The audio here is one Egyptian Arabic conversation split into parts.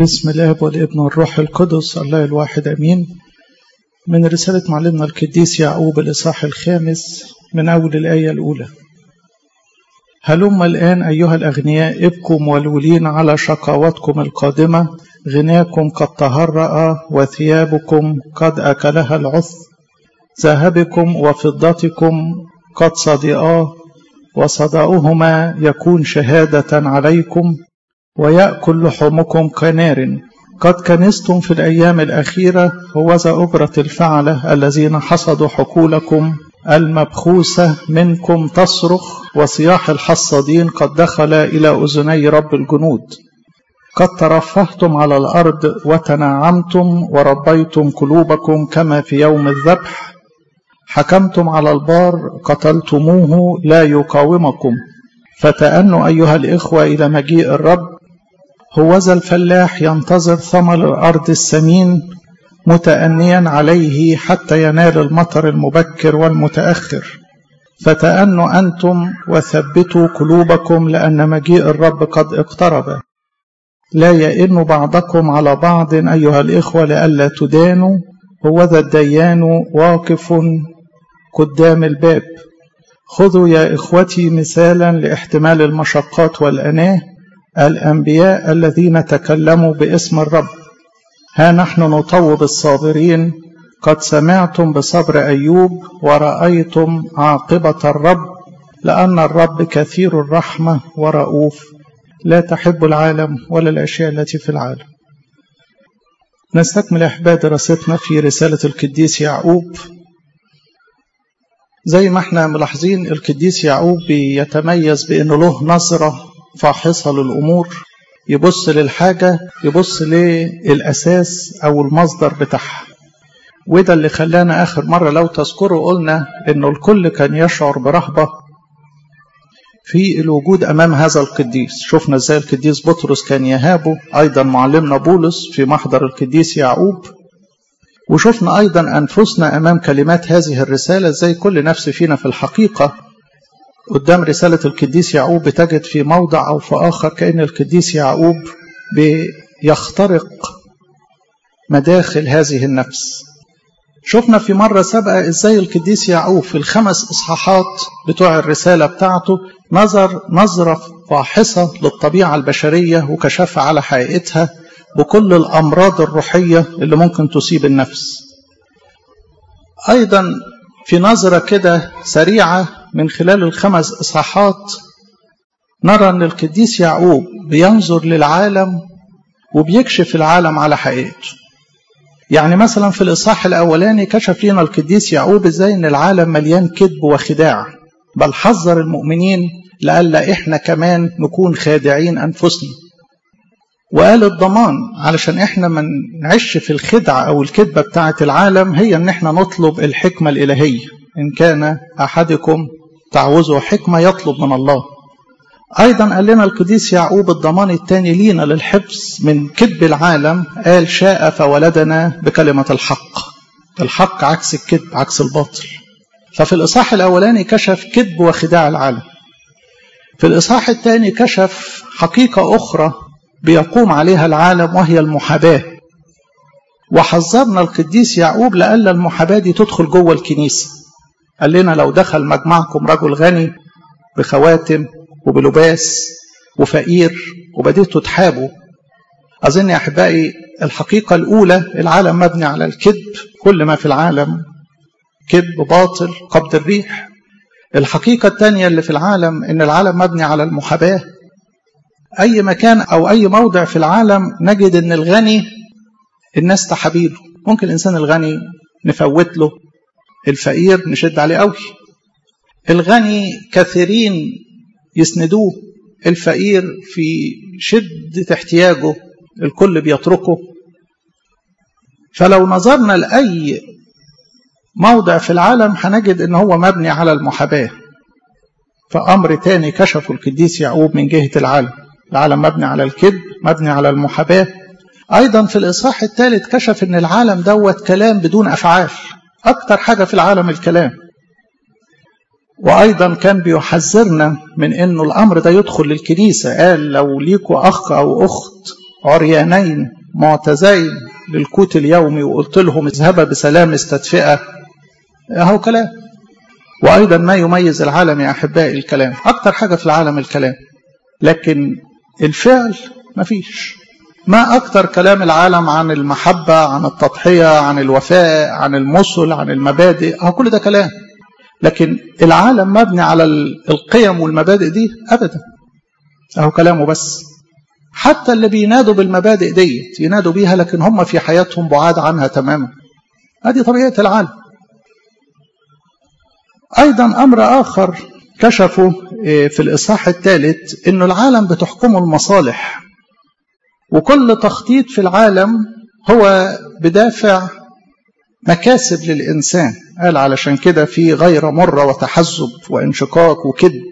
بسم الاب والابن والروح القدس الله الواحد امين من رسالة معلمنا القديس يعقوب الإصحاح الخامس من أول الآية الأولى هلم الآن أيها الأغنياء ابكوا مولولين على شقاوتكم القادمة غناكم قد تهرأ وثيابكم قد أكلها العث ذهبكم وفضتكم قد صدئا وصداؤهما يكون شهادة عليكم ويأكل لحومكم كنار قد كنستم في الأيام الأخيرة هوذا أجرة الفعلة الذين حصدوا حقولكم المبخوسة منكم تصرخ وصياح الحصادين قد دخل إلى أذني رب الجنود قد ترفهتم على الأرض وتنعمتم وربيتم قلوبكم كما في يوم الذبح حكمتم على البار قتلتموه لا يقاومكم فتأنوا أيها الإخوة إلى مجيء الرب هوذا الفلاح ينتظر ثمر الأرض السمين متأنيا عليه حتى ينال المطر المبكر والمتأخر فتأنوا أنتم وثبتوا قلوبكم لأن مجيء الرب قد اقترب لا يئن بعضكم على بعض أيها الإخوة لئلا تدانوا هوذا الديان واقف قدام الباب خذوا يا إخوتي مثالا لاحتمال المشقات والأناه الأنبياء الذين تكلموا باسم الرب ها نحن نطوب الصابرين قد سمعتم بصبر أيوب ورأيتم عاقبة الرب لأن الرب كثير الرحمة ورؤوف لا تحب العالم ولا الأشياء التي في العالم نستكمل أحباب دراستنا في رسالة القديس يعقوب زي ما احنا ملاحظين القديس يعقوب بيتميز بأنه له نظرة فاحصة للأمور يبص للحاجة يبص للأساس أو المصدر بتاعها وده اللي خلانا آخر مرة لو تذكروا قلنا إنه الكل كان يشعر برهبة في الوجود أمام هذا القديس شفنا إزاي القديس بطرس كان يهابه أيضا معلمنا بولس في محضر القديس يعقوب وشفنا أيضا أنفسنا أمام كلمات هذه الرسالة زي كل نفس فينا في الحقيقة قدام رسالة القديس يعقوب بتجد في موضع أو في آخر كأن القديس يعقوب بيخترق مداخل هذه النفس شفنا في مرة سابقة إزاي القديس يعقوب في الخمس إصحاحات بتوع الرسالة بتاعته نظر نظرة فاحصة للطبيعة البشرية وكشفها على حقيقتها بكل الأمراض الروحية اللي ممكن تصيب النفس أيضا في نظرة كده سريعة من خلال الخمس إصحاحات نرى أن القديس يعقوب بينظر للعالم وبيكشف العالم على حقيقته يعني مثلا في الإصحاح الأولاني كشف لنا القديس يعقوب إزاي أن العالم مليان كذب وخداع بل حذر المؤمنين لألا إحنا كمان نكون خادعين أنفسنا وقال الضمان علشان إحنا ما نعيش في الخدعة أو الكذبة بتاعة العالم هي أن إحنا نطلب الحكمة الإلهية إن كان أحدكم تعوزه حكمة يطلب من الله أيضا قال لنا القديس يعقوب الضمان الثاني لينا للحفظ من كذب العالم قال شاء فولدنا بكلمة الحق الحق عكس الكذب عكس الباطل ففي الإصحاح الأولاني كشف كذب وخداع العالم في الإصحاح الثاني كشف حقيقة أخرى بيقوم عليها العالم وهي المحاباة وحذرنا القديس يعقوب لألا المحاباة دي تدخل جوه الكنيسة قال لنا لو دخل مجمعكم رجل غني بخواتم وبلباس وفقير وبديتوا تحابوا أظن يا أحبائي الحقيقة الأولى العالم مبني على الكذب كل ما في العالم كذب باطل قبض الريح الحقيقة الثانية اللي في العالم إن العالم مبني على المحاباة أي مكان أو أي موضع في العالم نجد إن الغني الناس تحابيله ممكن الإنسان الغني نفوت له الفقير نشد عليه قوي الغني كثيرين يسندوه الفقير في شدة احتياجه الكل بيتركه فلو نظرنا لأي موضع في العالم هنجد ان هو مبني على المحاباة فأمر تاني كشفه القديس يعقوب من جهة العالم العالم مبني على الكذب مبني على المحاباة أيضا في الإصحاح الثالث كشف ان العالم دوت كلام بدون أفعال أكتر حاجة في العالم الكلام وأيضا كان بيحذرنا من أنه الأمر ده يدخل للكنيسة قال لو ليكوا أخ أو أخت عريانين معتزين للكوت اليومي وقلت لهم اذهبا بسلام استدفئة اهو كلام وأيضا ما يميز العالم يا أحبائي الكلام أكتر حاجة في العالم الكلام لكن الفعل مفيش ما أكتر كلام العالم عن المحبة عن التضحية عن الوفاء عن المثل عن المبادئ أهو كل ده كلام لكن العالم مبني على القيم والمبادئ دي أبدا أهو كلامه بس حتى اللي بينادوا بالمبادئ ديت ينادوا بيها لكن هم في حياتهم بعاد عنها تماما هذه طبيعة العالم أيضا أمر آخر كشفوا في الإصحاح الثالث أن العالم بتحكمه المصالح وكل تخطيط في العالم هو بدافع مكاسب للإنسان قال علشان كده في غير مرة وتحزب وانشقاق وكذب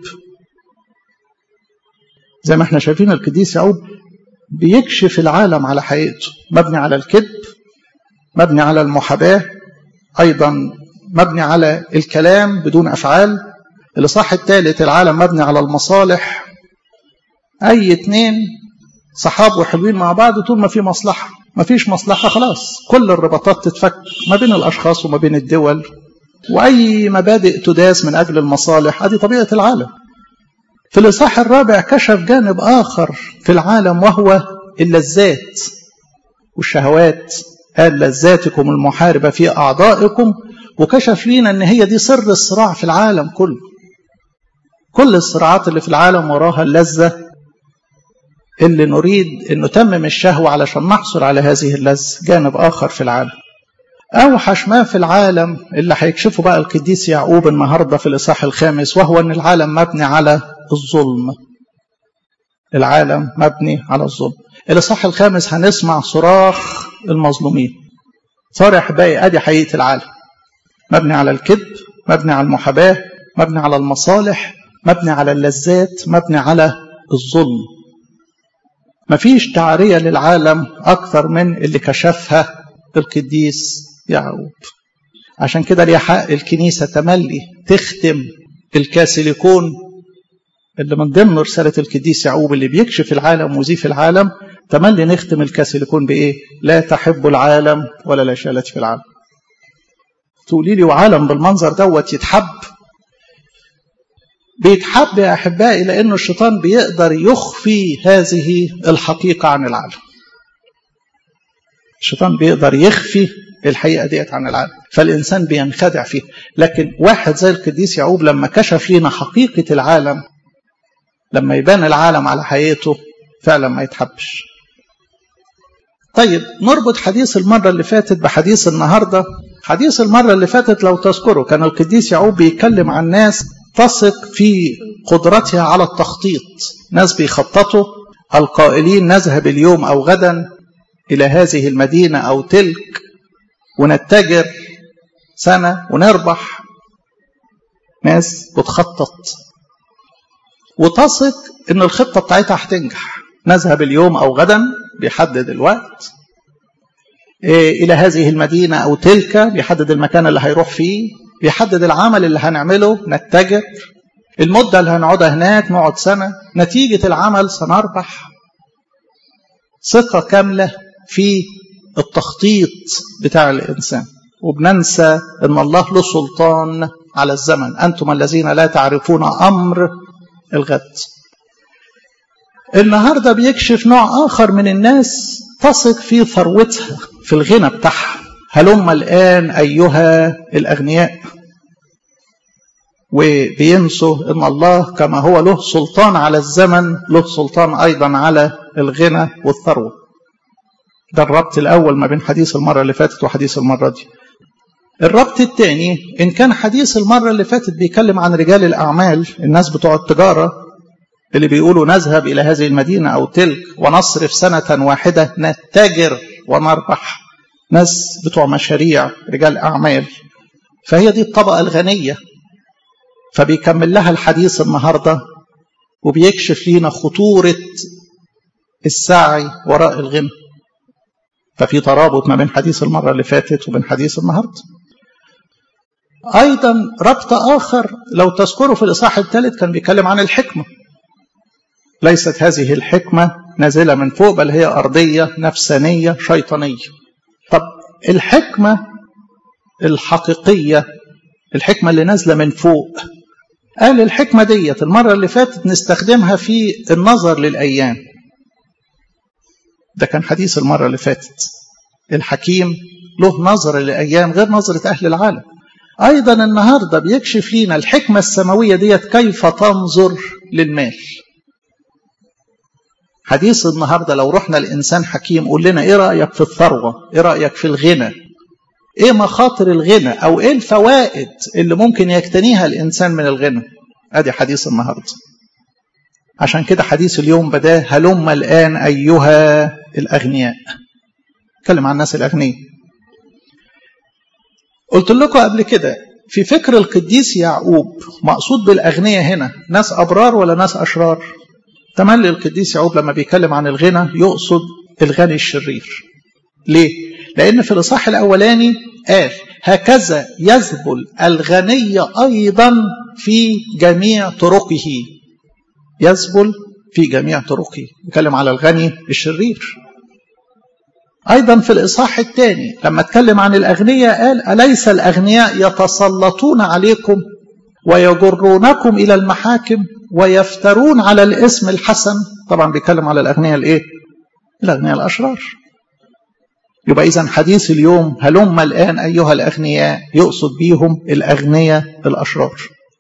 زي ما احنا شايفين القديس يعقوب بيكشف العالم على حقيقته مبني على الكذب مبني على المحاباة أيضا مبني على الكلام بدون أفعال الإصحاح الثالث العالم مبني على المصالح أي اتنين صحاب وحلوين مع بعض طول ما في مصلحة ما فيش مصلحة خلاص كل الرباطات تتفك ما بين الأشخاص وما بين الدول وأي مبادئ تداس من أجل المصالح هذه طبيعة العالم في الإصحاح الرابع كشف جانب آخر في العالم وهو اللذات والشهوات قال لذاتكم المحاربة في أعضائكم وكشف لينا أن هي دي سر الصراع في العالم كله كل الصراعات اللي في العالم وراها اللذة اللي نريد أن نتمم الشهوة علشان نحصل على هذه اللذة جانب آخر في العالم أوحش ما في العالم اللي هيكشفه بقى القديس يعقوب النهاردة في الإصحاح الخامس وهو أن العالم مبني على الظلم العالم مبني على الظلم الإصحاح الخامس هنسمع صراخ المظلومين صار يا أحبائي أدي حقيقة العالم مبني على الكذب مبني على المحاباة مبني على المصالح مبني على اللذات مبني على الظلم مفيش تعرية للعالم أكثر من اللي كشفها القديس يعقوب عشان كده ليه حق الكنيسة تملي تختم الكاسيليكون اللي من ضمن رسالة القديس يعقوب اللي بيكشف العالم وزيف العالم تملي نختم الكاسيليكون بإيه؟ لا تحب العالم ولا لا شالت في العالم. تقولي لي وعالم بالمنظر دوت يتحب بيتحب يا أحبائي لأنه الشيطان بيقدر يخفي هذه الحقيقة عن العالم. الشيطان بيقدر يخفي الحقيقة ديت عن العالم فالإنسان بينخدع فيه لكن واحد زي القديس يعقوب لما كشف لنا حقيقة العالم لما يبان العالم على حقيقته فعلا ما يتحبش طيب نربط حديث المرة اللي فاتت بحديث النهاردة حديث المرة اللي فاتت لو تذكروا كان القديس يعقوب بيتكلم عن ناس تثق في قدرتها على التخطيط ناس بيخططوا القائلين نذهب اليوم أو غدا إلى هذه المدينة أو تلك ونتجر سنة ونربح ناس بتخطط وتثق ان الخطة بتاعتها هتنجح نذهب اليوم او غدا بيحدد الوقت إيه الى هذه المدينة او تلك بيحدد المكان اللي هيروح فيه بيحدد العمل اللي هنعمله نتجر المدة اللي هنقعدها هناك نقعد سنة نتيجة العمل سنربح ثقة كاملة في التخطيط بتاع الإنسان وبننسى أن الله له سلطان على الزمن أنتم الذين لا تعرفون أمر الغد النهاردة بيكشف نوع آخر من الناس تثق في ثروتها في الغنى بتاعها هلم الآن أيها الأغنياء وبينسوا أن الله كما هو له سلطان على الزمن له سلطان أيضا على الغنى والثروة ده الربط الأول ما بين حديث المرة اللي فاتت وحديث المرة دي الربط الثاني إن كان حديث المرة اللي فاتت بيتكلم عن رجال الأعمال الناس بتوع التجارة اللي بيقولوا نذهب إلى هذه المدينة أو تلك ونصرف سنة واحدة نتاجر ونربح ناس بتوع مشاريع رجال أعمال فهي دي الطبقة الغنية فبيكمل لها الحديث النهاردة وبيكشف لينا خطورة السعي وراء الغنى ففي ترابط ما بين حديث المرة اللي فاتت وبين حديث النهاردة أيضا ربط آخر لو تذكروا في الإصحاح الثالث كان بيتكلم عن الحكمة ليست هذه الحكمة نازلة من فوق بل هي أرضية نفسانية شيطانية طب الحكمة الحقيقية الحكمة اللي نازلة من فوق قال الحكمة ديت المرة اللي فاتت نستخدمها في النظر للأيام ده كان حديث المرة اللي فاتت الحكيم له نظر للأيام غير نظرة أهل العالم أيضا النهاردة بيكشف لنا الحكمة السماوية ديت كيف تنظر للمال حديث النهاردة لو رحنا الإنسان حكيم قول لنا إيه رأيك في الثروة إيه رأيك في الغنى إيه مخاطر الغنى أو إيه الفوائد اللي ممكن يكتنيها الإنسان من الغنى أدي حديث النهاردة عشان كده حديث اليوم بداه هلم الآن أيها الأغنياء اتكلم عن الناس الأغنياء قلت لكم قبل كده في فكر القديس يعقوب مقصود بالأغنياء هنا ناس أبرار ولا ناس أشرار تملي القديس يعقوب لما بيتكلم عن الغنى يقصد الغني الشرير ليه؟ لأن في الإصحاح الأولاني قال هكذا يذبل الغني أيضا في جميع طرقه يذبل في جميع طرقه يتكلم على الغني الشرير أيضا في الإصحاح الثاني لما اتكلم عن الأغنياء قال أليس الأغنياء يتسلطون عليكم ويجرونكم إلى المحاكم ويفترون على الاسم الحسن طبعا بيتكلم على الأغنياء الإيه؟ الأغنياء الأشرار يبقى إذا حديث اليوم هلم الآن أيها الأغنياء يقصد بيهم الأغنياء الأشرار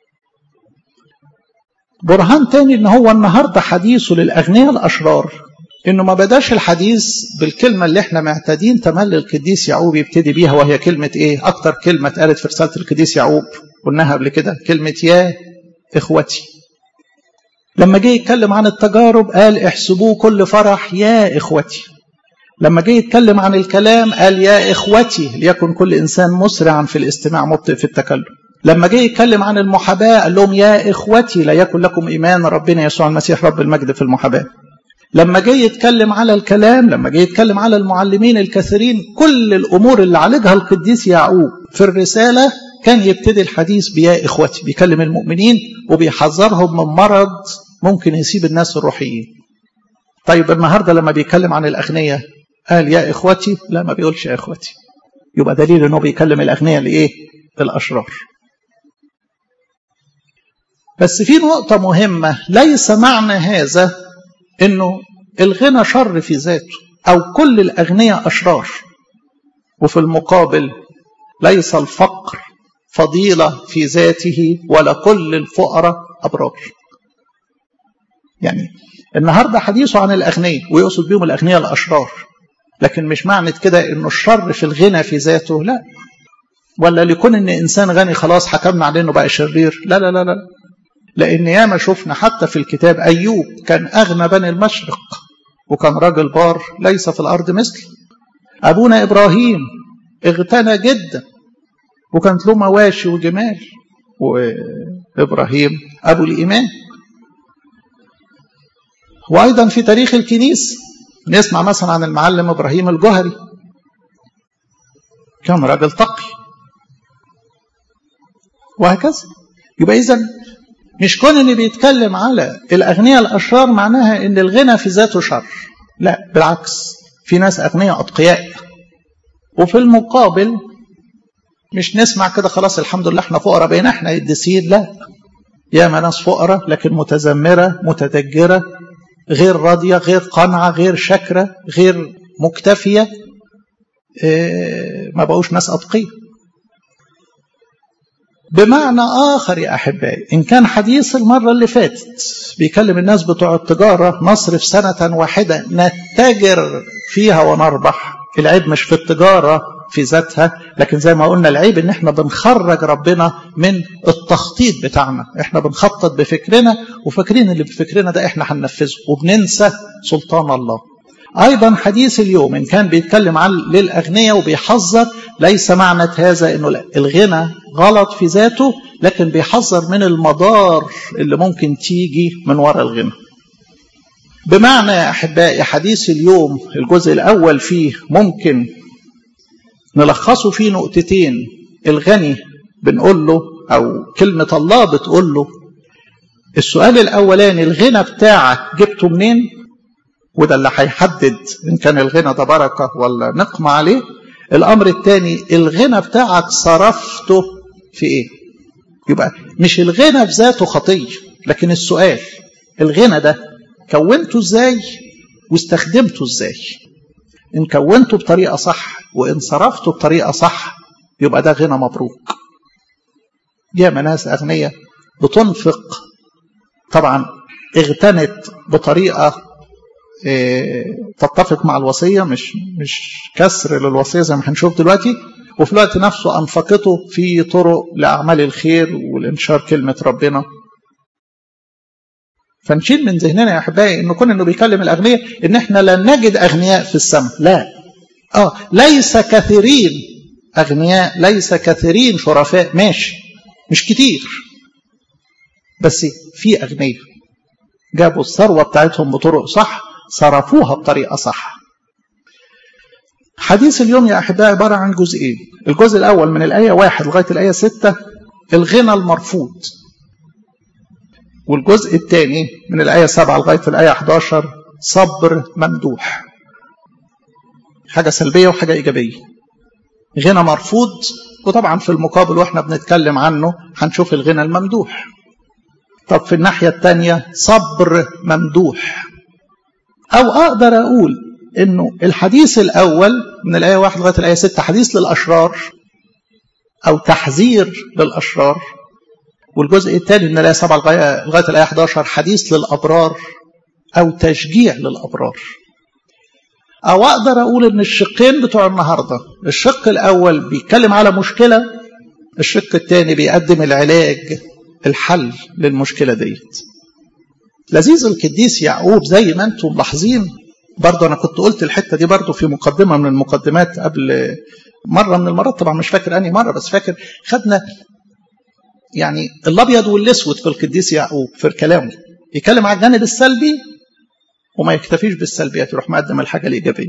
برهان تاني ان هو النهاردة حديثه للأغنياء الأشرار انه ما بداش الحديث بالكلمة اللي احنا معتادين تملي القديس يعقوب يبتدي بيها وهي كلمة ايه اكتر كلمة اتقالت في رسالة القديس يعقوب قلناها قبل كده كلمة يا اخوتي لما جه يتكلم عن التجارب قال احسبوه كل فرح يا اخوتي لما جه يتكلم عن الكلام قال يا اخوتي ليكن كل انسان مسرعا في الاستماع مبطئ في التكلم لما جه يتكلم عن المحاباة قال لهم يا إخوتي لا يكن لكم إيمان ربنا يسوع المسيح رب المجد في المحاباة لما جه يتكلم على الكلام لما جه يتكلم على المعلمين الكثيرين كل الأمور اللي عالجها القديس يعقوب في الرسالة كان يبتدي الحديث بيا إخوتي بيكلم المؤمنين وبيحذرهم من مرض ممكن يسيب الناس الروحيين طيب النهاردة لما بيتكلم عن الأغنياء قال يا إخوتي لا ما بيقولش يا إخوتي يبقى دليل أنه بيكلم الأغنياء لإيه الأشرار بس في نقطة مهمة ليس معنى هذا انه الغنى شر في ذاته او كل الاغنياء اشرار وفي المقابل ليس الفقر فضيلة في ذاته ولا كل الفقراء أبرار يعني النهاردة حديثه عن الأغنياء ويقصد بهم الأغنياء الأشرار لكن مش معنى كده انه الشر في الغنى في ذاته لا ولا لكون ان انسان غني خلاص حكمنا عليه انه بقى شرير لا لا لا لا لأن ياما شفنا حتى في الكتاب أيوب كان أغنى بني المشرق وكان راجل بار ليس في الأرض مثل أبونا إبراهيم اغتنى جدا وكانت له مواشي وجمال وإبراهيم أبو الإيمان وأيضا في تاريخ الكنيسة نسمع مثلا عن المعلم إبراهيم الجهري كان راجل تقي وهكذا يبقى إذا مش كون اللي بيتكلم على الأغنياء الأشرار معناها إن الغنى في ذاته شر لا بالعكس في ناس أغنياء أتقياء وفي المقابل مش نسمع كده خلاص الحمد لله احنا فقراء بقينا احنا قديسين لا ياما ناس فقراء لكن متذمرة متدجرة غير راضية غير قانعة غير شاكرة غير مكتفية اه ما بقوش ناس أتقياء بمعنى آخر يا أحبائي إن كان حديث المرة اللي فاتت بيكلم الناس بتوع التجارة نصرف سنة واحدة نتاجر فيها ونربح العيب مش في التجارة في ذاتها لكن زي ما قلنا العيب ان احنا بنخرج ربنا من التخطيط بتاعنا احنا بنخطط بفكرنا وفاكرين اللي بفكرنا ده احنا هننفذه وبننسى سلطان الله ايضا حديث اليوم ان كان بيتكلم عن للاغنياء وبيحذر ليس معنى هذا انه الغنى غلط في ذاته لكن بيحذر من المضار اللي ممكن تيجي من وراء الغنى بمعنى يا احبائي حديث اليوم الجزء الاول فيه ممكن نلخصه في نقطتين الغني بنقول له او كلمه الله بتقول له السؤال الاولاني الغنى بتاعك جبته منين وده اللي هيحدد إن كان الغنى ده بركة ولا نقمة عليه الأمر الثاني الغنى بتاعك صرفته في إيه يبقى مش الغنى في ذاته خطية لكن السؤال الغنى ده كونته إزاي واستخدمته إزاي إن كونته بطريقة صح وإن صرفته بطريقة صح يبقى ده غنى مبروك ياما ناس أغنياء بتنفق طبعا اغتنت بطريقة اه تتفق مع الوصية مش مش كسر للوصية زي ما هنشوف دلوقتي وفي الوقت نفسه أنفقته في طرق لأعمال الخير والإنشار كلمة ربنا فنشيل من ذهننا يا أحبائي إنه كون إنه بيكلم الأغنياء إن إحنا لن نجد أغنياء في السماء لا آه ليس كثيرين أغنياء ليس كثيرين شرفاء ماشي مش كتير بس في أغنياء جابوا الثروة بتاعتهم بطرق صح صرفوها بطريقة صح حديث اليوم يا أحبائي عبارة عن جزئين الجزء الأول من الآية واحد لغاية الآية ستة الغنى المرفوض والجزء الثاني من الآية سبعة لغاية الآية 11 صبر ممدوح حاجة سلبية وحاجة إيجابية غنى مرفوض وطبعا في المقابل واحنا بنتكلم عنه هنشوف الغنى الممدوح طب في الناحية الثانية صبر ممدوح أو أقدر أقول إنه الحديث الأول من الآية 1 لغاية الآية 6 حديث للأشرار أو تحذير للأشرار والجزء الثاني من الآية 7 لغاية الآية 11 حديث للأبرار أو تشجيع للأبرار أو أقدر أقول إن الشقين بتوع النهاردة الشق الأول بيتكلم على مشكلة الشق الثاني بيقدم العلاج الحل للمشكلة ديت لذيذ القديس يعقوب زي ما انتم ملاحظين برضه انا كنت قلت الحته دي برضه في مقدمه من المقدمات قبل مره من المرات طبعا مش فاكر اني مره بس فاكر خدنا يعني الابيض والاسود في القديس يعقوب في كلامه يتكلم على الجانب السلبي وما يكتفيش بالسلبيات يروح مقدم الحاجه الايجابيه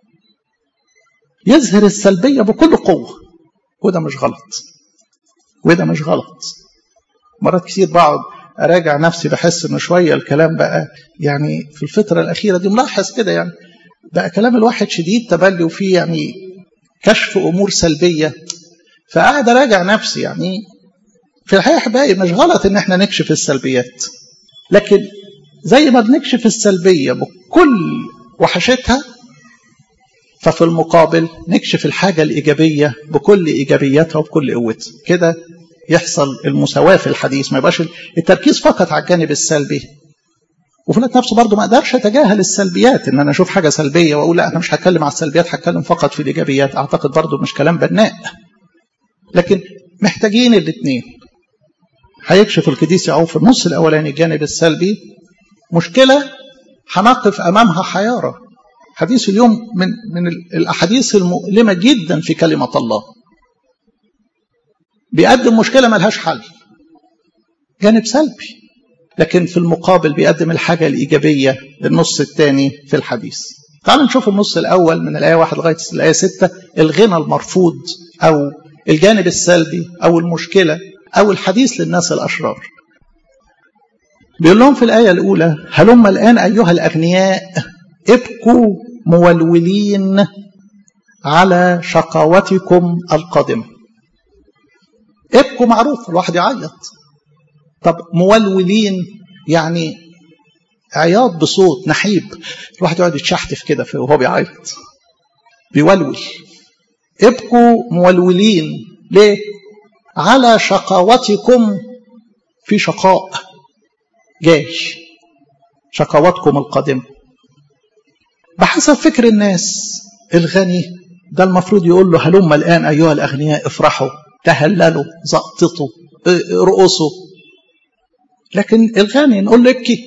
يظهر السلبيه بكل قوه وده مش غلط وده مش غلط مرات كتير بقعد اراجع نفسي بحس ان شويه الكلام بقى يعني في الفتره الاخيره دي ملاحظ كده يعني بقى كلام الواحد شديد تبلي وفيه يعني كشف امور سلبيه فقاعد اراجع نفسي يعني في الحقيقه احبائي مش غلط ان احنا نكشف السلبيات لكن زي ما بنكشف السلبيه بكل وحشتها ففي المقابل نكشف الحاجه الايجابيه بكل ايجابياتها وبكل قوتها كده يحصل المساواة في الحديث ما يبقاش التركيز فقط على الجانب السلبي وفي الوقت نفسه برضه ما اقدرش اتجاهل السلبيات ان انا اشوف حاجه سلبيه واقول لا انا مش هتكلم على السلبيات هتكلم فقط في الايجابيات اعتقد برضه مش كلام بناء لكن محتاجين الاثنين هيكشف القديس يعقوب في النص الاولاني الجانب السلبي مشكله هنقف امامها حياره حديث اليوم من من الاحاديث المؤلمه جدا في كلمه الله بيقدم مشكلة ملهاش حل جانب سلبي لكن في المقابل بيقدم الحاجة الإيجابية للنص الثاني في الحديث تعالوا نشوف النص الأول من الآية 1 لغاية الآية 6 الغنى المرفوض أو الجانب السلبي أو المشكلة أو الحديث للناس الأشرار بيقول لهم في الآية الأولى هلم الآن أيها الأغنياء ابكوا مولولين على شقاوتكم القادمه ابكوا معروف الواحد يعيط طب مولولين يعني عياط بصوت نحيب الواحد يقعد يتشحتف كده وهو بيعيط بيولول ابكوا مولولين ليه على شقاوتكم في شقاء جاي شقاوتكم القادمة بحسب فكر الناس الغني ده المفروض يقول له هلم الآن أيها الأغنياء افرحوا تهللوا زقططوا رقصوا لكن الغني نقول له ابكي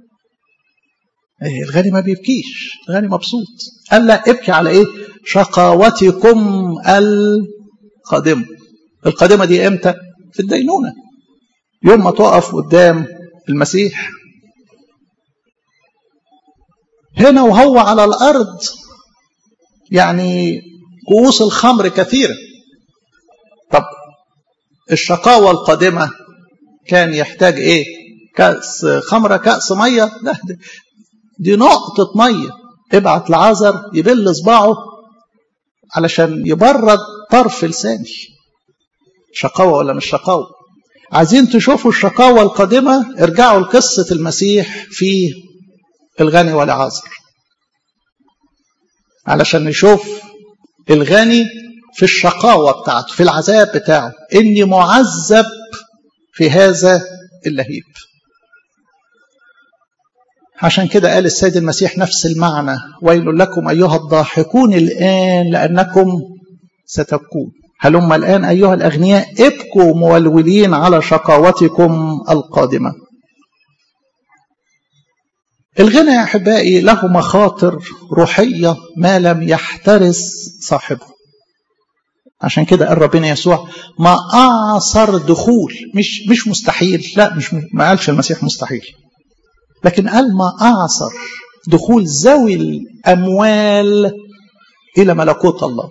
الغني ما بيبكيش الغني مبسوط قال لا ابكي على ايه شقاوتكم القادمة القادمة دي امتى في الدينونة يوم ما تقف قدام المسيح هنا وهو على الأرض يعني كؤوس الخمر كثيرة طب الشقاوة القادمة كان يحتاج ايه كأس خمرة كأس مية لا دي نقطة مية ابعت لعازر يبل صباعه علشان يبرد طرف لساني شقاوة ولا مش شقاوة عايزين تشوفوا الشقاوة القادمة ارجعوا لقصة المسيح في الغني والعازر علشان نشوف الغني في الشقاوة بتاعته في العذاب بتاعه إني معذب في هذا اللهيب عشان كده قال السيد المسيح نفس المعنى ويل لكم أيها الضاحكون الآن لأنكم ستبكون هلم الآن أيها الأغنياء ابكوا مولولين على شقاوتكم القادمة الغنى يا أحبائي له مخاطر روحية ما لم يحترس صاحبه عشان كده قال ربنا يسوع ما أعصر دخول مش مش مستحيل لا مش ما قالش المسيح مستحيل لكن قال ما أعصر دخول ذوي الأموال إلى ملكوت الله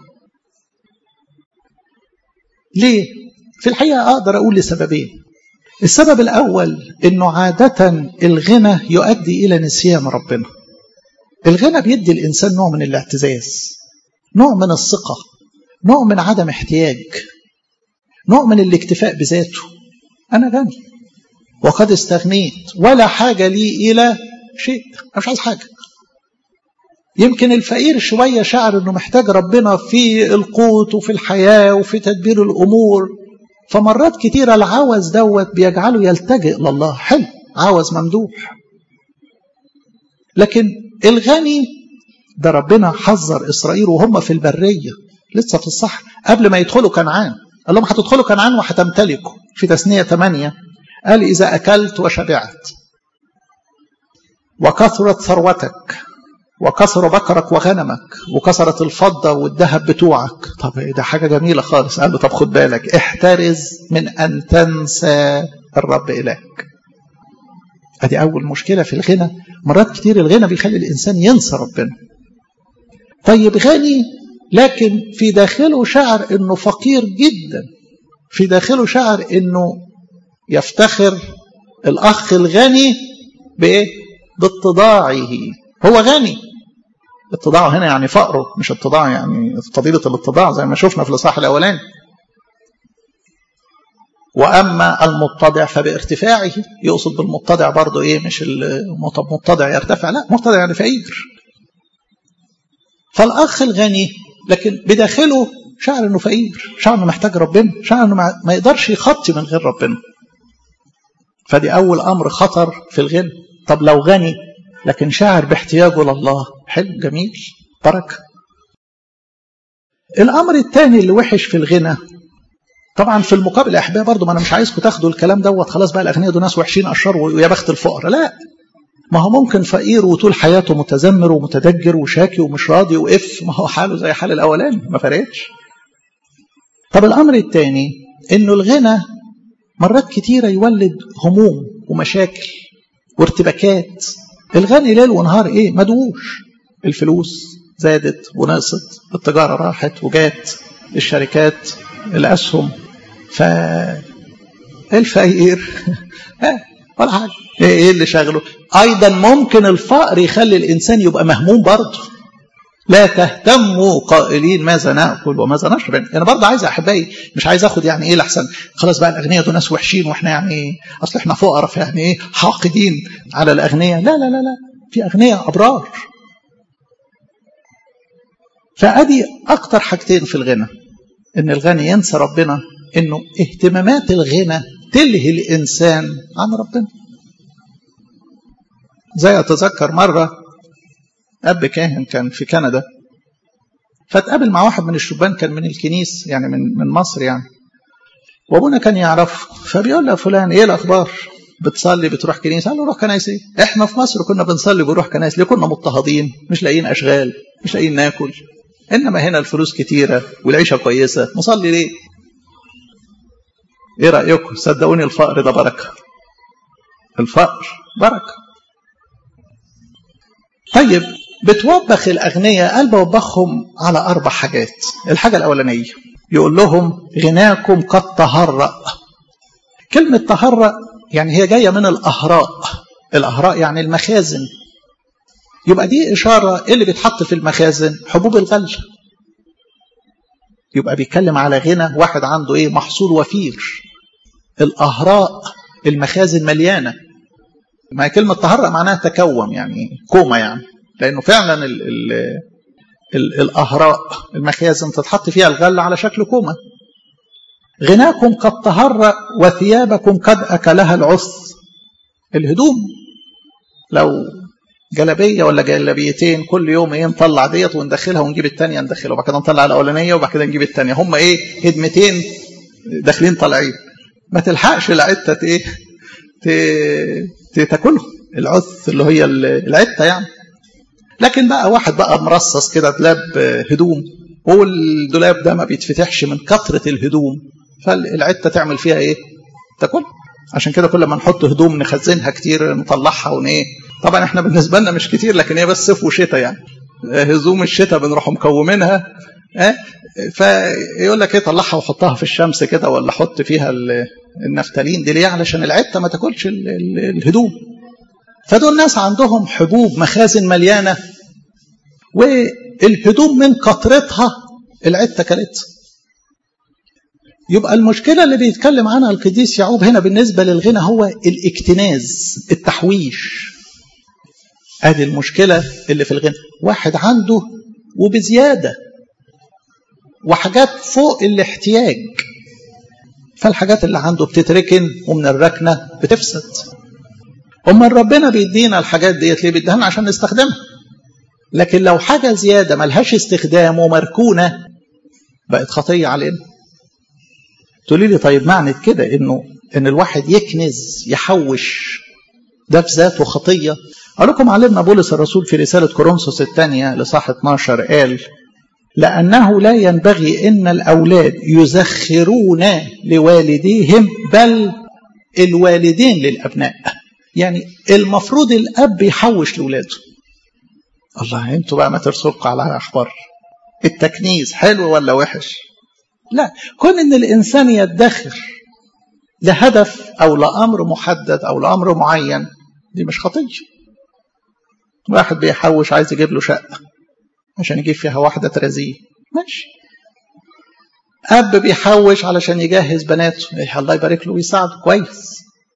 ليه؟ في الحقيقة أقدر أقول لسببين السبب الأول أنه عادة الغنى يؤدي إلى نسيان ربنا الغنى بيدي الإنسان نوع من الاعتزاز نوع من الثقة نوع من عدم احتياج نوع من الاكتفاء بذاته أنا غني وقد استغنيت ولا حاجة لي إلى شيء أنا مش عايز حاجة يمكن الفقير شوية شعر أنه محتاج ربنا في القوت وفي الحياة وفي تدبير الأمور فمرات كتيرة العوز دوت بيجعله يلتجئ لله حلو عوز ممدوح لكن الغني ده ربنا حذر إسرائيل وهم في البرية لسه في الصحراء قبل ما يدخلوا كنعان قال لهم هتدخلوا كنعان وهتمتلكوا في تثنية 8 قال إذا أكلت وشبعت وكثرت ثروتك وكثر بكرك وغنمك وكثرت الفضة والذهب بتوعك طب ده حاجة جميلة خالص قال له طب خد بالك احترز من أن تنسى الرب إلهك ادي أول مشكلة في الغنى مرات كتير الغنى بيخلي الإنسان ينسى ربنا طيب غني لكن في داخله شعر انه فقير جدا في داخله شعر انه يفتخر الاخ الغني بايه باتضاعه هو غني اتضاعه هنا يعني فقره مش اتضاع يعني فضيله الاتضاع زي ما شفنا في الاصحاح الاولاني واما المتضع فبارتفاعه يقصد بالمتضع برضه ايه مش المتضع يرتفع لا متضع يعني فقير فالاخ الغني لكن بداخله شعر انه فقير شعر انه محتاج ربنا شعر انه ما يقدرش يخطي من غير ربنا فدي اول امر خطر في الغنى طب لو غني لكن شاعر باحتياجه لله حلو جميل بركه الامر الثاني اللي وحش في الغنى طبعا في المقابل يا احبائي برضه ما انا مش عايزكم تاخدوا الكلام دوت خلاص بقى الاغنياء دول ناس وحشين اشرار ويا بخت الفقراء لا ما هو ممكن فقير وطول حياته متذمر ومتدجر وشاكي ومش راضي وقف ما هو حاله زي حال الاولاني ما فرقتش طب الامر الثاني انه الغنى مرات كتيرة يولد هموم ومشاكل وارتباكات الغني ليل ونهار ايه مدوش الفلوس زادت ونقصت التجارة راحت وجات الشركات الأسهم ف الفقير ولا حاجة ايه اللي شغله ايضا ممكن الفقر يخلي الانسان يبقى مهموم برضه لا تهتموا قائلين ماذا ناكل وماذا نشرب انا برضه عايز احبائي مش عايز اخد يعني ايه لحسن خلاص بقى الاغنياء دول ناس وحشين واحنا يعني اصل احنا فقراء فيعني ايه حاقدين على الاغنياء لا لا لا لا في اغنياء ابرار فادي اكتر حاجتين في الغنى ان الغني ينسى ربنا انه اهتمامات الغنى تلهي الانسان عن ربنا زي اتذكر مره اب كاهن كان في كندا فاتقابل مع واحد من الشبان كان من الكنيس يعني من من مصر يعني وابونا كان يعرفه فبيقول له فلان ايه الاخبار بتصلي بتروح كنيسه قال له روح كنايس ايه احنا في مصر كنا بنصلي بنروح كنايس ليه كنا مضطهدين مش لاقيين اشغال مش لاقيين ناكل انما هنا الفلوس كتيره والعيشه كويسه نصلي ليه ايه رايكم صدقوني الفقر ده بركه الفقر بركه طيب بتوبخ الأغنياء قال بوبخهم على أربع حاجات الحاجة الأولانية يقول لهم غناكم قد تهرأ كلمة تهرأ يعني هي جاية من الأهراء الأهراء يعني المخازن يبقى دي إشارة اللي بيتحط في المخازن حبوب الغل يبقى بيتكلم على غنى واحد عنده ايه محصول وفير الأهراء المخازن مليانة ما كلمة تهرأ معناها تكوم يعني كومة يعني لأنه فعلا ال ال ال الأهراء المخازن تتحط فيها الغل على شكل كومة غناكم قد تهرأ وثيابكم قد أكلها العث الهدوم لو جلبيه ولا جلبيتين كل يوم ايه نطلع ديت وندخلها ونجيب الثانيه ندخلها وبعد كده نطلع الاولانيه وبعد كده نجيب الثانيه هم ايه هدمتين داخلين طالعين ما تلحقش العته ايه تاكلهم العث اللي هي العته يعني لكن بقى واحد بقى مرصص كده دولاب هدوم والدولاب ده ما بيتفتحش من كثره الهدوم فالعته تعمل فيها ايه تاكل عشان كده كل ما نحط هدوم نخزنها كتير نطلعها ونيه طبعا احنا بالنسبه لنا مش كتير لكن هي بس صيف وشتاء يعني هزوم الشتاء بنروح مكومينها اه فيقول لك ايه طلعها وحطها في الشمس كده ولا حط فيها النفتالين دي ليه علشان العته ما تاكلش الهدوم فدول ناس عندهم حبوب مخازن مليانه والهدوم من كثرتها العته كلتها يبقى المشكله اللي بيتكلم عنها القديس يعقوب هنا بالنسبه للغنى هو الاكتناز التحويش ادي المشكله اللي في الغنى واحد عنده وبزياده وحاجات فوق الاحتياج فالحاجات اللي عنده بتتركن ومن الركنه بتفسد امال ربنا بيدينا الحاجات ديت ليه بيديها لنا عشان نستخدمها لكن لو حاجه زياده ملهاش استخدام ومركونه بقت خطيه علينا تقولي لي طيب معنى كده انه ان الواحد يكنز يحوش ده في ذاته خطيه اقول لكم علمنا بولس الرسول في رساله كورنثوس الثانيه لصح 12 قال لانه لا ينبغي ان الاولاد يزخرون لوالديهم بل الوالدين للابناء يعني المفروض الاب يحوش لاولاده الله انتوا بقى ما ترسلقوا على احبار التكنيز حلو ولا وحش لا كون ان الانسان يدخر لهدف او لامر محدد او لامر معين دي مش خطيه واحد بيحوش عايز يجيب له شقه عشان يجيب فيها واحده ترازيه ماشي اب بيحوش علشان يجهز بناته إيه الله يبارك له ويساعده كويس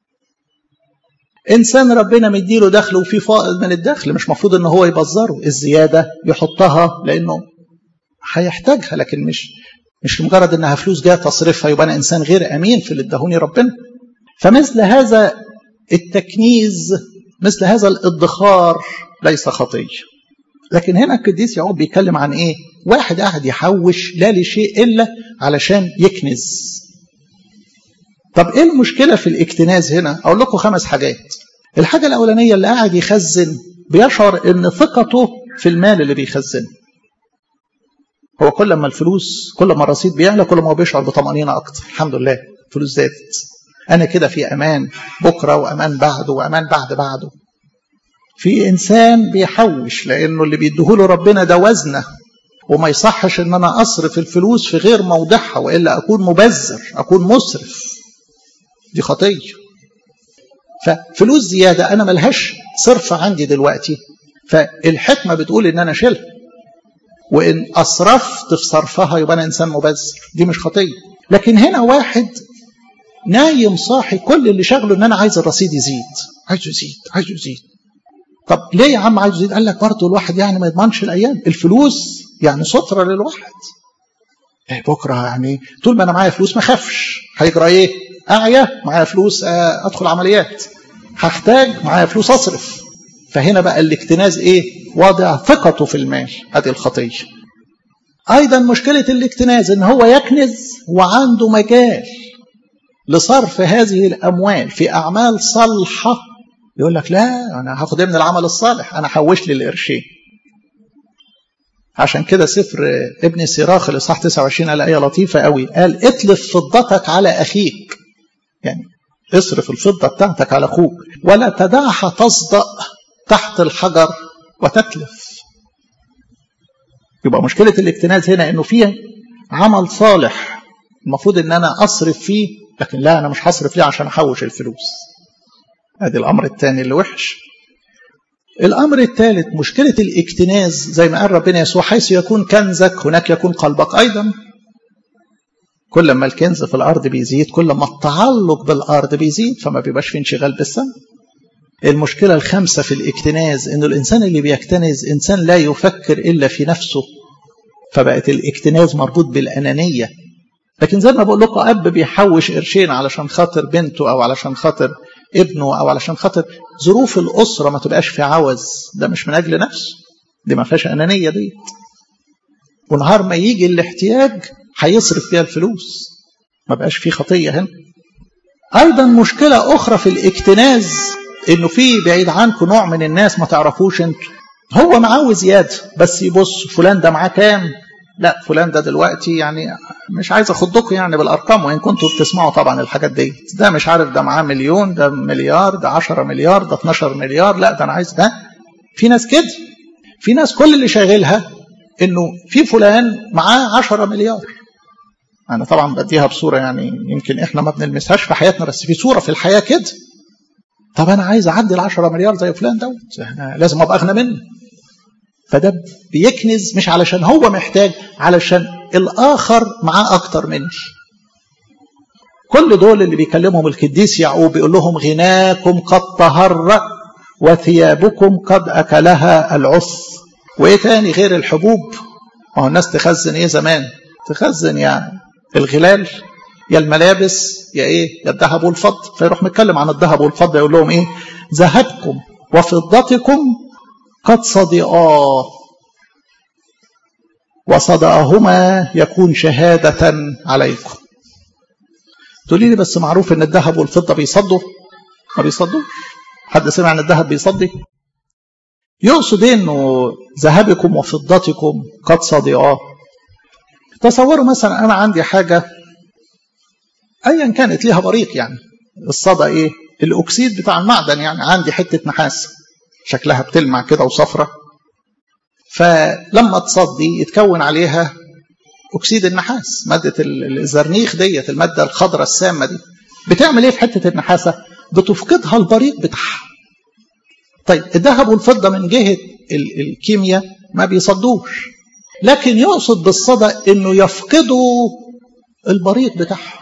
انسان ربنا مديله دخل وفي فائض من الدخل مش مفروض ان هو يبذره الزياده يحطها لانه هيحتاجها لكن مش مش مجرد انها فلوس جايه تصرفها يبقى انا انسان غير امين في اللي ادهوني ربنا فمثل هذا التكنيز مثل هذا الادخار ليس خطيه لكن هنا القديس يعقوب بيتكلم عن ايه واحد قاعد يحوش لا لشيء الا علشان يكنز طب ايه المشكله في الاكتناز هنا اقول لكم خمس حاجات الحاجه الاولانيه اللي قاعد يخزن بيشعر ان ثقته في المال اللي بيخزنه هو كل ما الفلوس كل ما الرصيد بيعلى كل ما هو بيشعر بطمأنينة أكتر الحمد لله الفلوس زادت أنا كده في أمان بكرة وأمان بعده وأمان بعد بعده في إنسان بيحوش لأنه اللي بيديهوله ربنا ده وزنه وما يصحش إن أنا أصرف الفلوس في غير موضعها وإلا أكون مبذر أكون مسرف دي خطية ففلوس زيادة أنا ملهاش صرف عندي دلوقتي فالحكمة بتقول إن أنا أشيلها وإن أسرفت في صرفها يبقى أنا إنسان مبذر دي مش خطية لكن هنا واحد نايم صاحي كل اللي شغله إن أنا عايز الرصيد يزيد عايزه يزيد عايزه يزيد طب ليه يا عم عايزه يزيد قال لك برضه الواحد يعني ما يضمنش الأيام الفلوس يعني سترة للواحد إيه بكرة يعني طول ما أنا معايا فلوس ما خافش هيجرى إيه أعيا معايا فلوس أدخل عمليات هحتاج معايا فلوس أصرف فهنا بقى الاكتناز ايه وضع ثقته في المال هذه الخطيه ايضا مشكله الاكتناز ان هو يكنز وعنده مجال لصرف هذه الاموال في اعمال صالحه يقول لك لا انا هاخد من العمل الصالح انا حوش لي القرشين عشان كده سفر ابن سيراخ الاصحاح 29 قال ايه لطيفه قوي قال اتلف فضتك على اخيك يعني اصرف الفضه بتاعتك على اخوك ولا تدعها تصدأ تحت الحجر وتتلف يبقى مشكلة الاكتناز هنا انه فيه عمل صالح المفروض ان انا اصرف فيه لكن لا انا مش هصرف ليه عشان احوش الفلوس ادي الامر الثاني اللي وحش الأمر الثالث مشكلة الاكتناز زي ما قال ربنا يسوع حيث يكون كنزك هناك يكون قلبك أيضا كل ما الكنز في الأرض بيزيد كل ما التعلق بالأرض بيزيد فما بيبقاش في انشغال بالسماء المشكلة الخامسة في الاكتناز إنه الإنسان اللي بيكتنز إنسان لا يفكر إلا في نفسه فبقت الاكتناز مربوط بالأنانية لكن زي ما بقول لكم أب بيحوش قرشين علشان خاطر بنته أو علشان خاطر ابنه أو علشان خاطر ظروف الأسرة ما تبقاش في عوز ده مش من أجل نفسه دي ما فيهاش أنانية دي ونهار ما يجي الاحتياج هيصرف فيها الفلوس ما بقاش في خطية هنا أيضا مشكلة أخرى في الاكتناز إنه في بعيد عنكم نوع من الناس ما تعرفوش انتوا هو معاه زيادة بس يبص فلان ده معاه كام لا فلان ده دلوقتي يعني مش عايز اخدكم يعني بالارقام وان كنتوا بتسمعوا طبعا الحاجات دي ده مش عارف ده معاه مليون ده مليار ده 10 مليار ده 12 مليار لا ده انا عايز ده في ناس كده في ناس كل اللي شاغلها انه في فلان معاه 10 مليار انا طبعا بديها بصوره يعني يمكن احنا ما بنلمسهاش في حياتنا بس في صوره في الحياه كده طب انا عايز اعدي ال 10 مليار زي فلان دوت انا لازم ابقى اغنى منه فده بيكنز مش علشان هو محتاج علشان الآخر معاه أكتر مني كل دول اللي بيكلمهم القديس يعقوب بيقول لهم غناكم قد طهر وثيابكم قد أكلها العث وإيه تاني غير الحبوب ما هو الناس تخزن إيه زمان تخزن يعني الغلال يا الملابس يا إيه يا الذهب والفضة فيروح متكلم عن الذهب والفضة يقول لهم إيه ذهبكم وفضتكم قد صدئا وصدأهما يكون شهادة عليكم تقولي لي بس معروف ان الذهب والفضة بيصدوا ما بيصدوش حد سمع ان الذهب بيصدي يقصد انه ذهبكم وفضتكم قد صدئا تصوروا مثلا انا عندي حاجة ايا كانت ليها بريق يعني الصدى ايه الاكسيد بتاع المعدن يعني عندي حتة نحاس شكلها بتلمع كده وصفرة فلما تصدي يتكون عليها أكسيد النحاس مادة الزرنيخ ديت المادة الخضراء السامة دي بتعمل ايه في حتة النحاسة بتفقدها البريق بتاعها طيب الذهب والفضة من جهة الكيمياء ما بيصدوش لكن يقصد بالصدى انه يفقدوا البريق بتاعها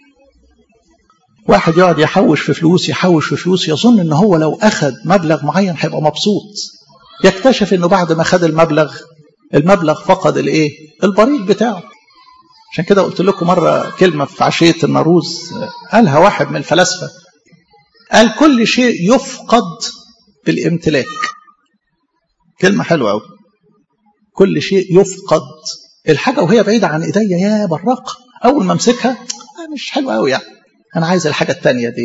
واحد يقعد يحوش في فلوس يحوش في فلوس يظن ان هو لو اخذ مبلغ معين هيبقى مبسوط يكتشف انه بعد ما خد المبلغ المبلغ فقد الايه البريق بتاعه عشان كده قلت لكم مره كلمه في عشيه الناروز قالها واحد من الفلاسفه قال كل شيء يفقد بالامتلاك كلمه حلوه قوي كل شيء يفقد الحاجه وهي بعيده عن ايديا يا براقه اول ما امسكها مش حلوه قوي يعني انا عايز الحاجه الثانيه دي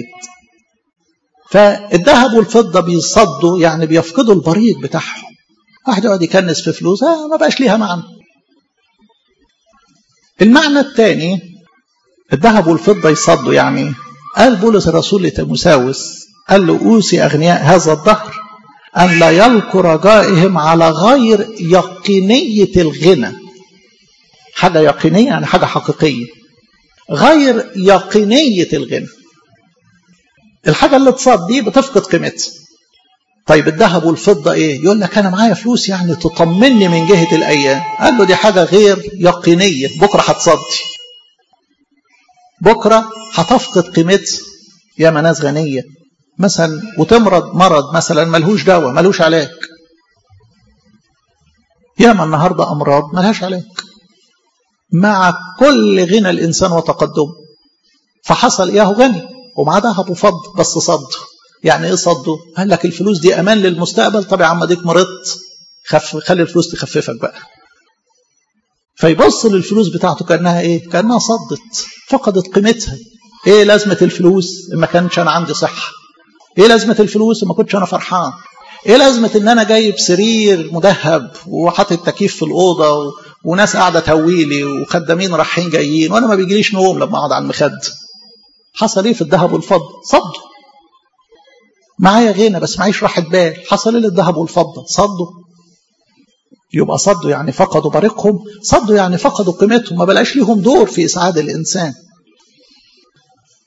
فالذهب والفضه بيصدوا يعني بيفقدوا البريق بتاعهم واحد يقعد يكنس في فلوس آه ما بقاش ليها معنى المعنى الثاني الذهب والفضه يصدوا يعني قال بولس الرسول لتيموساوس قال له اوصي اغنياء هذا الدهر ان لا يلقوا رجائهم على غير يقينيه الغنى حاجه يقينيه يعني حاجه حقيقيه غير يقينية الغنى الحاجة اللي تصاد دي بتفقد قيمتها طيب الذهب والفضة ايه يقول لك انا معايا فلوس يعني تطمني من جهة الايام قال له دي حاجة غير يقينية بكرة هتصدي بكرة هتفقد قيمتها يا ناس غنية مثلا وتمرض مرض مثلا ملهوش دواء ملهوش علاج ياما النهاردة امراض ملهاش علاج مع كل غنى الإنسان وتقدمه فحصل إياه غني ومعاه ذهب وفض بس صد يعني إيه صده؟ قال لك الفلوس دي أمان للمستقبل طب يا عم ديك مرضت خف خلي الفلوس تخففك بقى فيبص للفلوس بتاعته كأنها إيه؟ كأنها صدت فقدت قيمتها إيه لازمة الفلوس ما كانش أنا عندي صحة إيه لازمة الفلوس ما كنتش أنا فرحان ايه لازمه ان انا جايب سرير مدهب وحاطط تكييف في الاوضه و... وناس قاعده تهويلي وخدامين رايحين جايين وانا ما بيجيليش نوم لما اقعد على المخد حصل ايه في الذهب والفضه صدوا معايا غنى بس معيش راحه بال حصل ايه للذهب والفضه صدوا يبقى صدوا يعني فقدوا بريقهم صدوا يعني فقدوا قيمتهم ما بلاش ليهم دور في اسعاد الانسان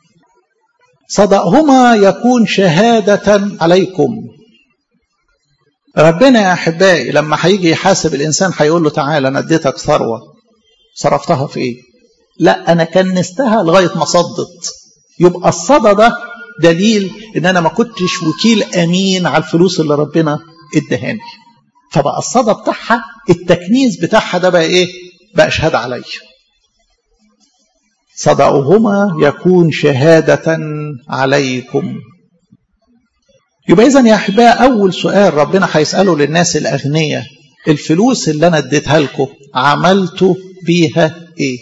صدقهما يكون شهاده عليكم ربنا يا أحبائي لما هيجي يحاسب الإنسان هيقول له تعالى أنا اديتك ثروة صرفتها في إيه؟ لا أنا كنستها لغاية ما صدت يبقى الصدى ده دليل إن أنا ما كنتش وكيل أمين على الفلوس اللي ربنا ادهاني فبقى الصدى بتاعها التكنيز بتاعها ده بقى إيه؟ بقى شهادة عليا صدقهما يكون شهادة عليكم يبقى إذا يا أحباء أول سؤال ربنا هيسأله للناس الأغنياء الفلوس اللي أنا اديتها لكم عملتوا بيها إيه؟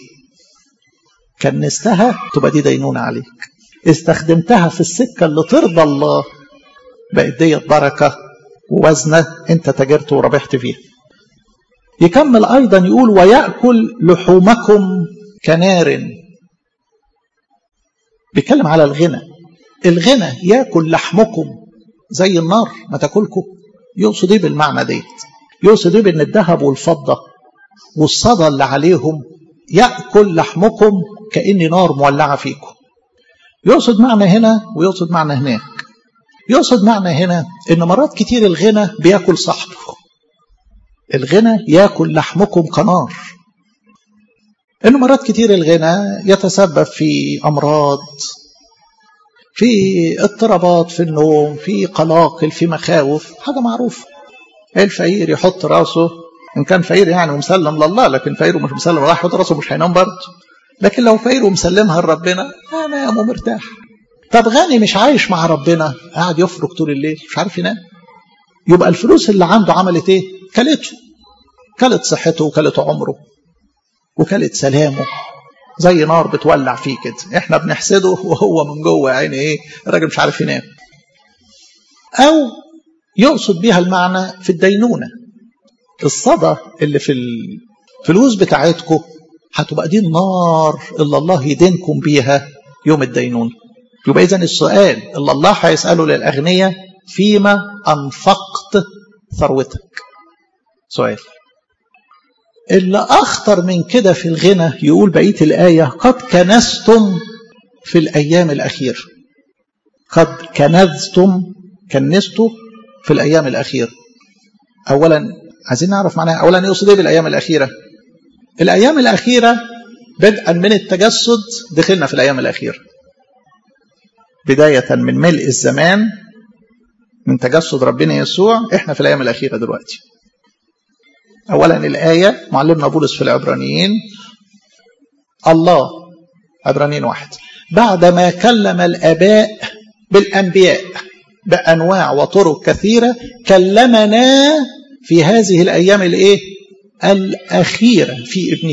كنستها تبقى دي دينونة عليك استخدمتها في السكة اللي ترضى الله بقت ديت بركة ووزنة أنت تاجرت وربحت فيها يكمل أيضا يقول ويأكل لحومكم كنار بيتكلم على الغنى الغنى ياكل لحمكم زي النار ما تاكلكم يقصد ايه بالمعنى ديت يقصد ايه بان الذهب والفضه والصدى اللي عليهم ياكل لحمكم كان نار مولعه فيكم يقصد معنى هنا ويقصد معنى هناك يقصد معنى هنا ان مرات كتير الغنى بياكل صاحبه الغنى ياكل لحمكم كنار انه مرات كتير الغنى يتسبب في امراض في اضطرابات في النوم في قلاقل في مخاوف حاجه معروفه الفقير يحط راسه ان كان فقير يعني ومسلم لله لكن فقير ومش مسلم لله يحط راسه مش هينام برضه لكن لو فقير ومسلمها لربنا انام ومرتاح طب غني مش عايش مع ربنا قاعد يفرك طول الليل مش عارف ينام يبقى الفلوس اللي عنده عملت ايه كلته كلت صحته وكلت عمره وكلت سلامه زي نار بتولع فيه كده احنا بنحسده وهو من جوه عيني ايه الراجل مش عارف ينام او يقصد بيها المعنى في الدينونه الصدى اللي في الفلوس بتاعتكم هتبقى دي النار اللي الله يدينكم بيها يوم الدينونه يبقى اذا السؤال اللي الله هيساله للاغنياء فيما انفقت ثروتك سؤال اللي أخطر من كده في الغنى يقول بقية الآية قد كنستم في الأيام الأخيرة قد كنزتم كنستوا في الأيام الأخيرة أولا عايزين نعرف معناها أولا يقصد إيه بالأيام الأخيرة الأيام الأخيرة بدءا من التجسد دخلنا في الأيام الأخيرة بداية من ملء الزمان من تجسد ربنا يسوع احنا في الأيام الأخيرة دلوقتي أولا الآية معلمنا بولس في العبرانيين الله عبرانيين واحد بعدما كلم الآباء بالأنبياء بأنواع وطرق كثيرة كلمنا في هذه الأيام الإيه؟ الأخيرة في ابنه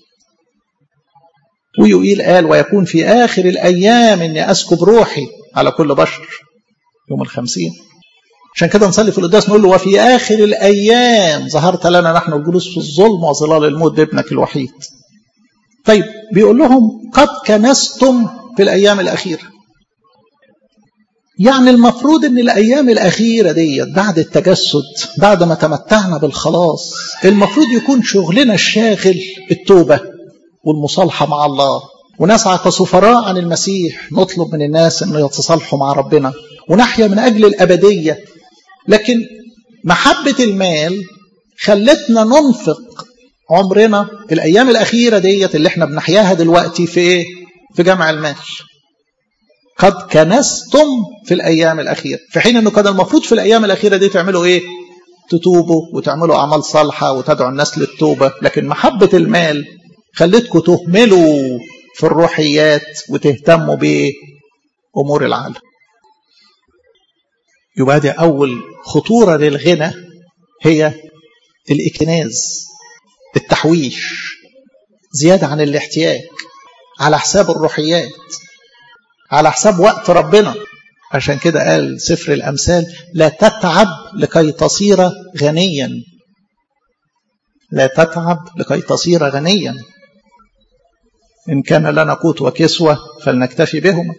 ويقيل قال ويكون في آخر الأيام أني أسكب روحي على كل بشر يوم الخمسين عشان كده نصلي في القداس نقول له وفي آخر الأيام ظهرت لنا نحن الجلوس في الظلم وظلال الموت بابنك الوحيد طيب بيقول لهم قد كنستم في الأيام الأخيرة يعني المفروض ان الايام الاخيره ديت بعد التجسد بعد ما تمتعنا بالخلاص المفروض يكون شغلنا الشاغل التوبه والمصالحه مع الله ونسعى كسفراء عن المسيح نطلب من الناس انه يتصالحوا مع ربنا ونحيا من اجل الابديه لكن محبه المال خلتنا ننفق عمرنا الايام الاخيره ديت اللي احنا بنحياها دلوقتي في ايه في جمع المال قد كنستم في الايام الاخيره في حين انه كان المفروض في الايام الاخيره دي تعملوا ايه تتوبوا وتعملوا اعمال صالحه وتدعوا الناس للتوبه لكن محبه المال خلتكم تهملوا في الروحيات وتهتموا بامور العالم يبقى دي اول خطوره للغنى هي الاكناز التحويش زياده عن الاحتياج على حساب الروحيات على حساب وقت ربنا عشان كده قال سفر الأمثال لا تتعب لكي تصير غنيا لا تتعب لكي تصير غنيا إن كان لنا قوت وكسوة فلنكتفي بهما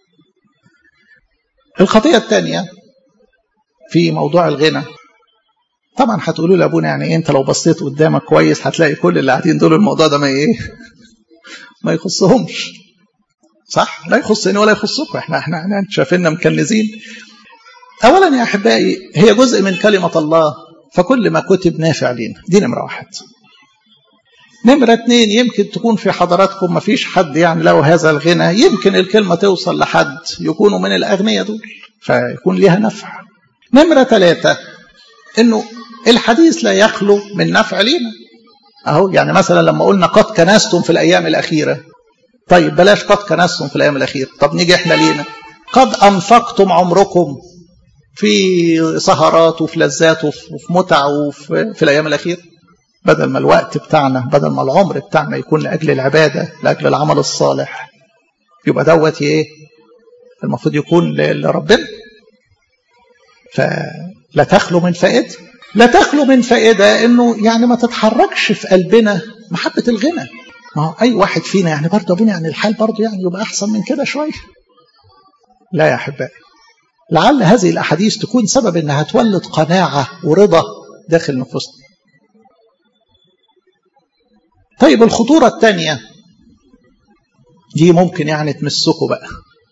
الخطية الثانية في موضوع الغنى طبعا هتقولوا لي ابونا يعني انت لو بصيت قدامك كويس هتلاقي كل اللي قاعدين دول الموضوع ده ما ايه ما يخصهمش صح لا يخصني ولا يخصكم احنا احنا احنا شايفيننا مكنزين أولا يا أحبائي هي جزء من كلمة الله فكل ما كتب نافع لينا دي نمرة واحد نمرة اتنين يمكن تكون في حضراتكم ما فيش حد يعني له هذا الغنى يمكن الكلمة توصل لحد يكونوا من الأغنياء دول فيكون ليها نفع نمرة ثلاثة انه الحديث لا يخلو من نفع لينا اهو يعني مثلا لما قلنا قد كنستم في الايام الاخيره طيب بلاش قد كنستم في الايام الاخيره طب نيجي احنا لينا قد انفقتم عمركم في سهرات وفي لذات وفي متع وفي في الايام الاخيره بدل ما الوقت بتاعنا بدل ما العمر بتاعنا يكون لاجل العباده لاجل العمل الصالح يبقى دوت ايه المفروض يكون لربنا فلا تخلو من فائده لا تخلو من فائده انه يعني ما تتحركش في قلبنا محبه الغنى ما هو اي واحد فينا يعني برضه ابونا يعني الحال برضه يعني يبقى احسن من كده شويه لا يا احبائي لعل هذه الاحاديث تكون سبب انها تولد قناعه ورضا داخل نفوسنا طيب الخطوره الثانيه دي ممكن يعني تمسكوا بقى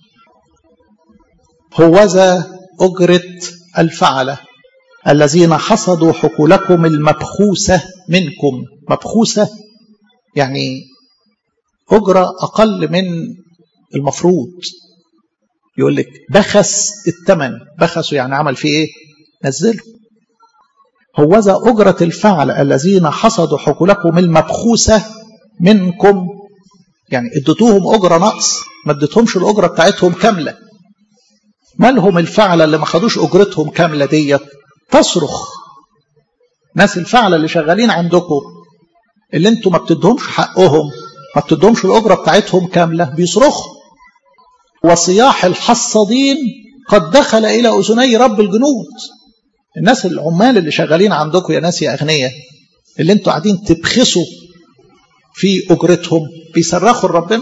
هوذا اجره الفعله الذين حصدوا حقولكم المبخوسة منكم مبخوسة يعني أجرة أقل من المفروض يقول لك بخس الثمن بخسوا يعني عمل فيه إيه نزله هوذا أجرة الفعل الذين حصدوا حقولكم المبخوسة منكم يعني اديتوهم أجرة نقص ما اديتهمش الأجرة بتاعتهم كاملة مالهم الفعل اللي ما خدوش أجرتهم كاملة ديت تصرخ ناس الفعل اللي شغالين عندكم اللي انتوا ما بتدهمش حقهم ما بتدهمش الأجرة بتاعتهم كاملة بيصرخوا وصياح الحصادين قد دخل إلى أذني رب الجنود الناس العمال اللي شغالين عندكم يا ناس يا أغنياء اللي انتوا قاعدين تبخسوا في أجرتهم بيصرخوا لربنا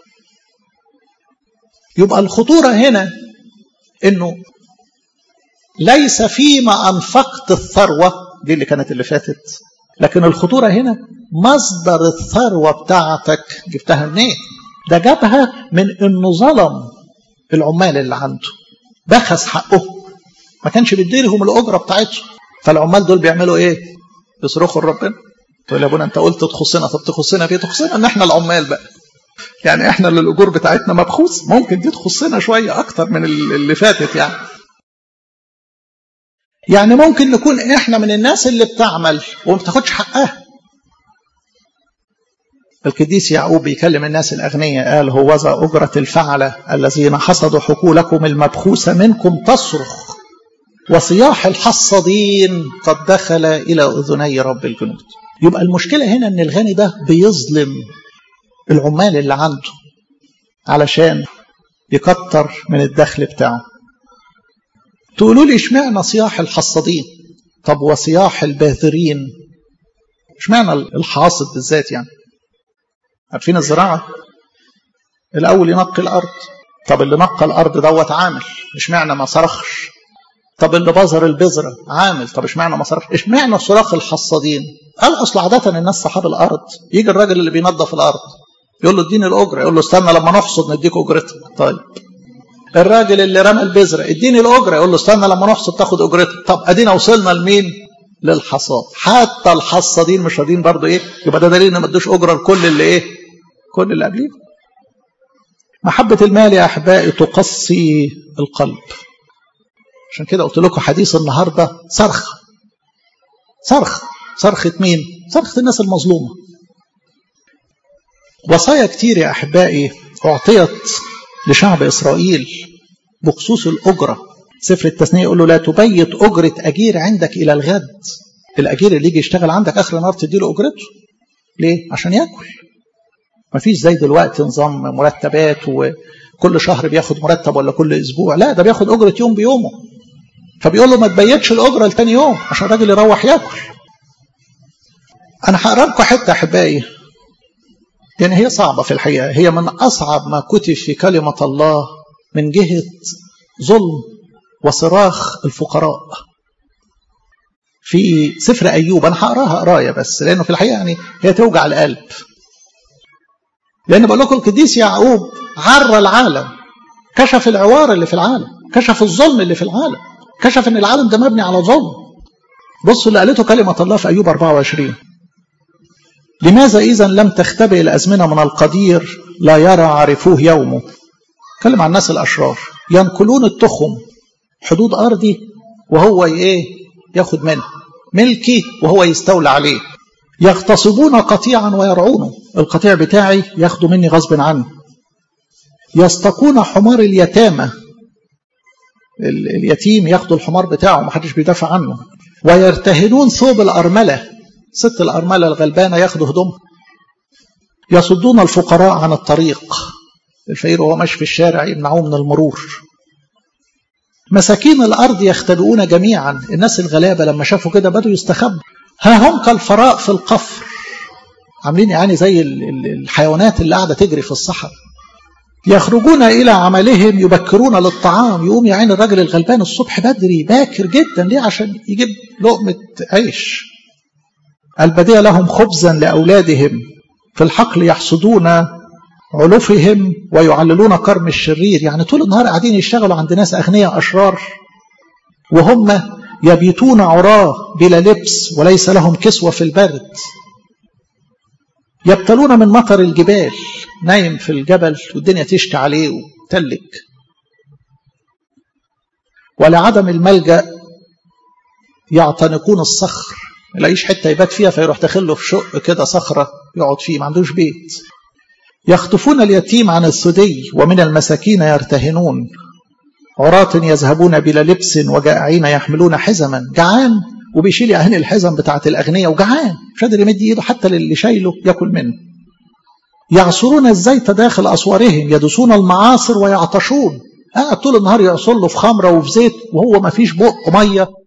يبقى الخطورة هنا انه ليس فيما أنفقت الثروة دي اللي كانت اللي فاتت لكن الخطورة هنا مصدر الثروة بتاعتك جبتها منين ده جابها من انه ظلم العمال اللي عنده بخس حقه ما كانش بيديلهم الأجرة بتاعتهم فالعمال دول بيعملوا ايه يصرخوا لربنا تقول يا ابونا انت قلت تخصنا طب تخصنا في تخصنا ان احنا العمال بقى يعني احنا اللي الاجور بتاعتنا مبخوس ممكن دي تخصنا شويه اكتر من اللي فاتت يعني يعني ممكن نكون احنا من الناس اللي بتعمل وما بتاخدش حقها القديس يعقوب بيكلم الناس الأغنياء قال هوذا أجرة الفعلة الذين حصدوا حقولكم المبخوسة منكم تصرخ وصياح الحصادين قد دخل إلى أذني رب الجنود يبقى المشكلة هنا أن الغني ده بيظلم العمال اللي عنده علشان يكتر من الدخل بتاعه تقولوا لي اشمعنى صياح الحصادين طب وصياح الباذرين اشمعنى الحاصد بالذات يعني عارفين الزراعة الأول ينقي الأرض طب اللي نقى الأرض دوت عامل اشمعنى ما صرخش طب اللي بذر البذرة عامل طب اشمعنى ما صرخش اشمعنى صراخ الحصادين قال أصل عادة الناس صحاب الأرض يجي الراجل اللي بينظف الأرض يقول له اديني الأجرة يقول له استنى لما نحصد نديك أجرتك طيب الراجل اللي رمى البذرة اديني الأجرة يقول له استنى لما نحصد تاخد أجرتك طب أدينا وصلنا لمين للحصاد حتى الحصادين مش راضيين برضه ايه يبقى ده دليل ان ما ادوش اجره لكل اللي ايه كل اللي قبليه محبة المال يا أحبائي تقصي القلب عشان كده قلت لكم حديث النهاردة صرخة صرخة صرخة مين؟ صرخة الناس المظلومة وصايا كتير يا أحبائي أعطيت لشعب إسرائيل بخصوص الأجرة سفر التثنية يقول له لا تبيت أجرة أجير عندك إلى الغد الأجير اللي يجي يشتغل عندك آخر النهار تديله أجرته ليه؟ عشان ياكل ما فيش زي دلوقتي نظام مرتبات وكل شهر بياخد مرتب ولا كل اسبوع لا ده بياخد اجره يوم بيومه فبيقول له ما تبيتش الاجره لتاني يوم عشان الراجل يروح ياكل انا هقرا لكم حته احبائي يعني هي صعبه في الحقيقه هي من اصعب ما كتب في كلمه الله من جهه ظلم وصراخ الفقراء في سفر ايوب انا هقراها قرايه بس لانه في الحقيقه يعني هي توجع القلب لأن بقول لكم القديس يعقوب عرى العالم كشف العوار اللي في العالم كشف الظلم اللي في العالم كشف ان العالم ده مبني على ظلم بصوا اللي قالته كلمة الله في أيوب 24 لماذا إذا لم تختبئ الأزمنة من القدير لا يرى عرفوه يومه كلم عن الناس الأشرار ينقلون التخم حدود أرضي وهو إيه ياخد منه ملكي وهو يستولى عليه يغتصبون قطيعا ويرعونه القطيع بتاعي ياخدوا مني غصب عنه يستقون حمار اليتامى اليتيم ياخدوا الحمار بتاعه محدش بيدافع عنه ويرتهنون ثوب الأرملة ست الأرملة الغلبانة ياخدوا هدومها يصدون الفقراء عن الطريق الفقير وهو ماشي في الشارع يمنعوه من المرور مساكين الأرض يختبئون جميعا الناس الغلابة لما شافوا كده بدوا يستخبوا ها هم كالفراء في القفر عاملين يعني زي الحيوانات اللي قاعدة تجري في الصحراء يخرجون إلى عملهم يبكرون للطعام يقوم يا عين الراجل الغلبان الصبح بدري باكر جدا ليه عشان يجيب لقمة عيش البديع لهم خبزا لأولادهم في الحقل يحصدون علوفهم ويعللون كرم الشرير يعني طول النهار قاعدين يشتغلوا عند ناس أغنياء أشرار وهم يبيتون عراه بلا لبس وليس لهم كسوة في البرد يبتلون من مطر الجبال نايم في الجبل والدنيا تشتي عليه وتلج ولعدم الملجأ يعتنقون الصخر يلاقيش حتة يبات فيها فيروح داخله في شق كده صخرة يقعد فيه ما عندوش بيت يخطفون اليتيم عن الثدي ومن المساكين يرتهنون عراة يذهبون بلا لبس وجائعين يحملون حزما جعان وبيشيل عين الحزم بتاعت الأغنياء وجعان مش قادر يمد ايده حتى للي شايله ياكل منه يعصرون الزيت داخل أسوارهم يدسون المعاصر ويعطشون قاعد طول النهار يعصر له في خمرة وفي زيت وهو ما فيش بق مية